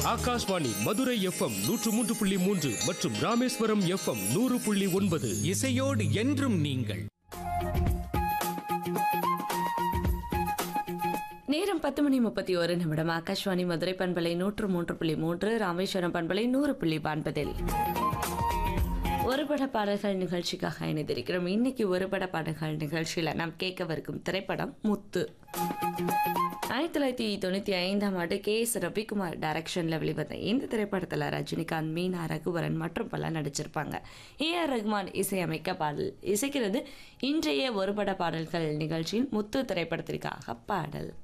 Akashvani Madurai FM நூற்று மூன்று புள்ளி மூன்று மற்றும் ராமேஸ்வரம் எஃப்எம் நூறு புள்ளி ஒன்பது இசையோடு என்றும் நீங்கள் நேரம் பத்து மணி முப்பத்தி ஒரு நிமிடம் ஆகாஷ்வாணி மதுரை பண்பலை நூற்று மூன்று புள்ளி மூன்று ராமேஸ்வரம் பண்பலை நூறு புள்ளி ஒன்பதில் ஒரு பட பாடல்கள் நிகழ்ச்சிக்காக இணைந்திருக்கிறோம் இன்னைக்கு ஒரு பட பாடல்கள் நிகழ்ச்சியில் நாம் கேட்கவிருக்கும் திரைப்படம் முத்து ஆயிரத்தி தொள்ளாயிரத்தி தொண்ணூற்றி ஐந்தாம் ஆண்டு கே எஸ் ரவிக்குமார் டைரக்ஷனில் வெளிவந்த இந்த திரைப்படத்தில் ரஜினிகாந்த் மீனா ரகுவரன் மற்றும் பலர் நடிச்சிருப்பாங்க ஏ ஆர் ரகுமான் இசையமைக்க பாடல் இசைக்கிறது இன்றைய ஒரு பட பாடல்கள் நிகழ்ச்சியில் முத்து திரைப்படத்திற்காக பாடல்